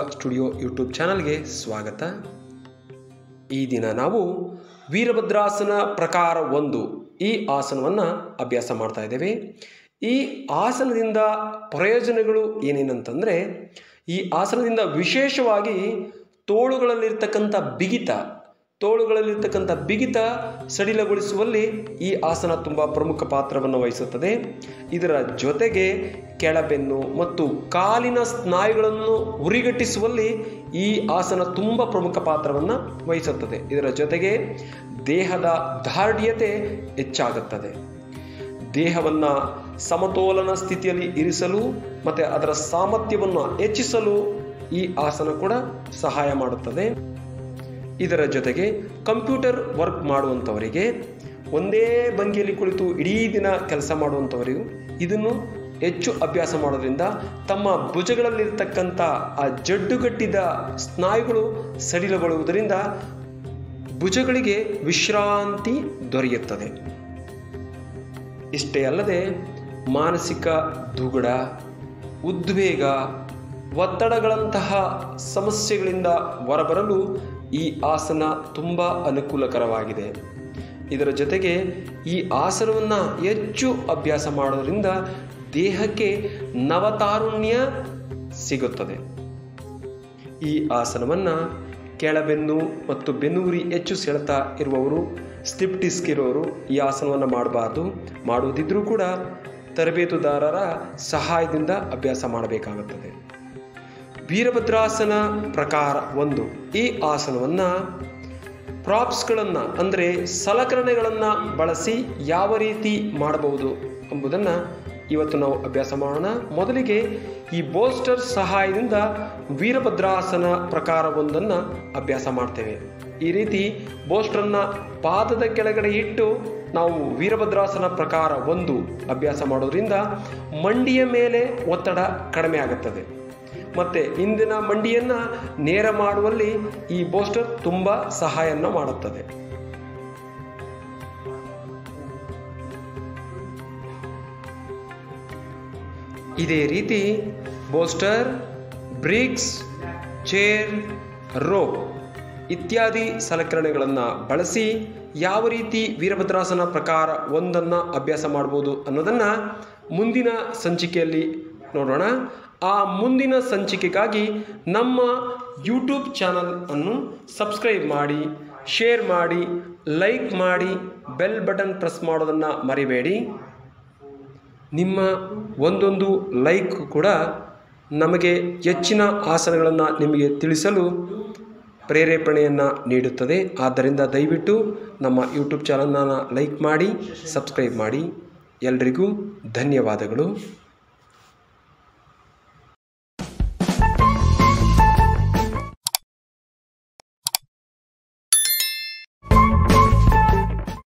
studio YouTube ಚಾನಲ್ಗೆ ಸ್ವಾಗತ ಈ ದಿನ ನಾವು ವೀರಭದ್ರಾಸನ ಪ್ರಕಾರ ಒಂದು ಈ ಆಸನವನ್ನು ಅಭ್ಯಾಸ ಮಾಡ್ತಾ ಇದ್ದೇವೆ ಈ ಆಸನದಿಂದ ಪ್ರಯೋಜನಗಳು ಏನೇನಂತಂದರೆ ಈ ಆಸನದಿಂದ ವಿಶೇಷವಾಗಿ ತೋಳುಗಳಲ್ಲಿರ್ತಕ್ಕಂಥ ಬಿಗಿತ ತೋಳುಗಳಲ್ಲಿರ್ತಕ್ಕಂಥ ಬಿಗಿತ ಸಡಿಲಗೊಳಿಸುವಲ್ಲಿ ಈ ಆಸನ ತುಂಬ ಪ್ರಮುಖ ಪಾತ್ರವನ್ನು ವಹಿಸುತ್ತದೆ ಇದರ ಜೊತೆಗೆ ಕೆಳಬೆನ್ನು ಮತ್ತು ಕಾಲಿನ ಸ್ನಾಯುಗಳನ್ನು ಉರಿಗಟ್ಟಿಸುವಲ್ಲಿ ಈ ಆಸನ ತುಂಬ ಪ್ರಮುಖ ಪಾತ್ರವನ್ನು ವಹಿಸುತ್ತದೆ ಇದರ ಜೊತೆಗೆ ದೇಹದ ದಾರ್ಢ್ಯತೆ ಹೆಚ್ಚಾಗುತ್ತದೆ ದೇಹವನ್ನು ಸಮತೋಲನ ಸ್ಥಿತಿಯಲ್ಲಿ ಇರಿಸಲು ಮತ್ತು ಅದರ ಸಾಮರ್ಥ್ಯವನ್ನು ಹೆಚ್ಚಿಸಲು ಈ ಆಸನ ಕೂಡ ಸಹಾಯ ಮಾಡುತ್ತದೆ ಇದರ ಜೊತೆಗೆ ಕಂಪ್ಯೂಟರ್ ವರ್ಕ್ ಮಾಡುವಂಥವರಿಗೆ ಒಂದೇ ಭಂಗಿಯಲ್ಲಿ ಕುಳಿತು ಇಡೀ ದಿನ ಕೆಲಸ ಮಾಡುವಂಥವರಿಗೂ ಇದನ್ನು ಹೆಚ್ಚು ಅಭ್ಯಾಸ ಮಾಡೋದ್ರಿಂದ ತಮ್ಮ ಭುಜಗಳಲ್ಲಿರ್ತಕ್ಕಂಥ ಆ ಜಡ್ಡುಗಟ್ಟಿದ ಸ್ನಾಯುಗಳು ಸಡಿಲಗೊಳ್ಳುವುದರಿಂದ ಭುಜಗಳಿಗೆ ವಿಶ್ರಾಂತಿ ದೊರೆಯುತ್ತದೆ ಇಷ್ಟೇ ಅಲ್ಲದೆ ಮಾನಸಿಕ ದುಗುಡ ಉದ್ವೇಗ ಒತ್ತಡಗಳಂತಹ ಸಮಸ್ಯೆಗಳಿಂದ ಹೊರಬರಲು ಈ ಆಸನ ತುಂಬ ಅನುಕೂಲಕರವಾಗಿದೆ ಇದರ ಜೊತೆಗೆ ಈ ಆಸನವನ್ನು ಹೆಚ್ಚು ಅಭ್ಯಾಸ ಮಾಡೋದ್ರಿಂದ ದೇಹಕ್ಕೆ ನವತಾರುಣ್ಯ ಸಿಗುತ್ತದೆ ಈ ಆಸನವನ್ನು ಕೆಳಬೆನ್ನು ಮತ್ತು ಬೆನ್ನುಗುರಿ ಹೆಚ್ಚು ಸೆಳೆತ ಇರುವವರು ಸ್ಲಿಪ್ ಡಿಸ್ಕ್ ಇರೋರು ಈ ಆಸನವನ್ನು ಮಾಡಬಾರ್ದು ಮಾಡುವುದಿದ್ರೂ ಕೂಡ ತರಬೇತುದಾರರ ಸಹಾಯದಿಂದ ಅಭ್ಯಾಸ ಮಾಡಬೇಕಾಗುತ್ತದೆ ವೀರಭದ್ರಾಸನ ಪ್ರಕಾರ ಒಂದು ಈ ಆಸನವನ್ನು ಪ್ರಾಪ್ಸ್ಗಳನ್ನು ಅಂದರೆ ಸಲಕರಣೆಗಳನ್ನು ಬಳಸಿ ಯಾವ ರೀತಿ ಮಾಡಬಹುದು ಎಂಬುದನ್ನು ಇವತ್ತು ನಾವು ಅಭ್ಯಾಸ ಮಾಡೋಣ ಮೊದಲಿಗೆ ಈ ಬೋಸ್ಟರ್ ಸಹಾಯದಿಂದ ವೀರಭದ್ರಾಸನ ಪ್ರಕಾರ ಒಂದನ್ನು ಅಭ್ಯಾಸ ಮಾಡ್ತೇವೆ ಈ ರೀತಿ ಬೋಸ್ಟರನ್ನು ಪಾದದ ಕೆಳಗಡೆ ಇಟ್ಟು ನಾವು ವೀರಭದ್ರಾಸನ ಪ್ರಕಾರ ಒಂದು ಅಭ್ಯಾಸ ಮಾಡೋದ್ರಿಂದ ಮಂಡಿಯ ಮೇಲೆ ಒತ್ತಡ ಕಡಿಮೆ ಆಗುತ್ತದೆ ಮತ್ತು ಇಂದಿನ ಮಂಡಿಯನ್ನು ನೇರ ಮಾಡುವಲ್ಲಿ ಈ ಬೋಸ್ಟರ್ ತುಂಬ ಸಹಾಯವನ್ನು ಮಾಡುತ್ತದೆ ಇದೇ ರೀತಿ ಬೋಸ್ಟರ್ ಬ್ರಿಕ್ಸ್ ಚೇರ್ ರೋಪ್ ಇತ್ಯಾದಿ ಸಲಕರಣೆಗಳನ್ನು ಬಳಸಿ ಯಾವ ರೀತಿ ವೀರಭದ್ರಾಸನ ಪ್ರಕಾರ ಒಂದನ್ನು ಅಭ್ಯಾಸ ಮಾಡ್ಬೋದು ಅನ್ನೋದನ್ನು ಮುಂದಿನ ಸಂಚಿಕೆಯಲ್ಲಿ ನೋಡೋಣ ಆ ಮುಂದಿನ ಸಂಚಿಕೆಗಾಗಿ ನಮ್ಮ ಯೂಟ್ಯೂಬ್ ಚಾನಲ್ ಅನ್ನು ಸಬ್ಸ್ಕ್ರೈಬ್ ಮಾಡಿ ಶೇರ್ ಮಾಡಿ ಲೈಕ್ ಮಾಡಿ ಬೆಲ್ ಬಟನ್ ಪ್ರೆಸ್ ಮಾಡೋದನ್ನು ಮರಿಬೇಡಿ ನಿಮ್ಮ ಒಂದೊಂದು ಲೈಕ್ ಕೂಡ ನಮಗೆ ಹೆಚ್ಚಿನ ಆಸನಗಳನ್ನು ನಿಮಗೆ ತಿಳಿಸಲು ಪ್ರೇರೇಪಣೆಯನ್ನು ನೀಡುತ್ತದೆ ಆದ್ದರಿಂದ ದಯವಿಟ್ಟು ನಮ್ಮ ಯೂಟ್ಯೂಬ್ ಚಾನಲನ್ನು ಲೈಕ್ ಮಾಡಿ ಸಬ್ಸ್ಕ್ರೈಬ್ ಮಾಡಿ ಎಲ್ರಿಗೂ ಧನ್ಯವಾದಗಳು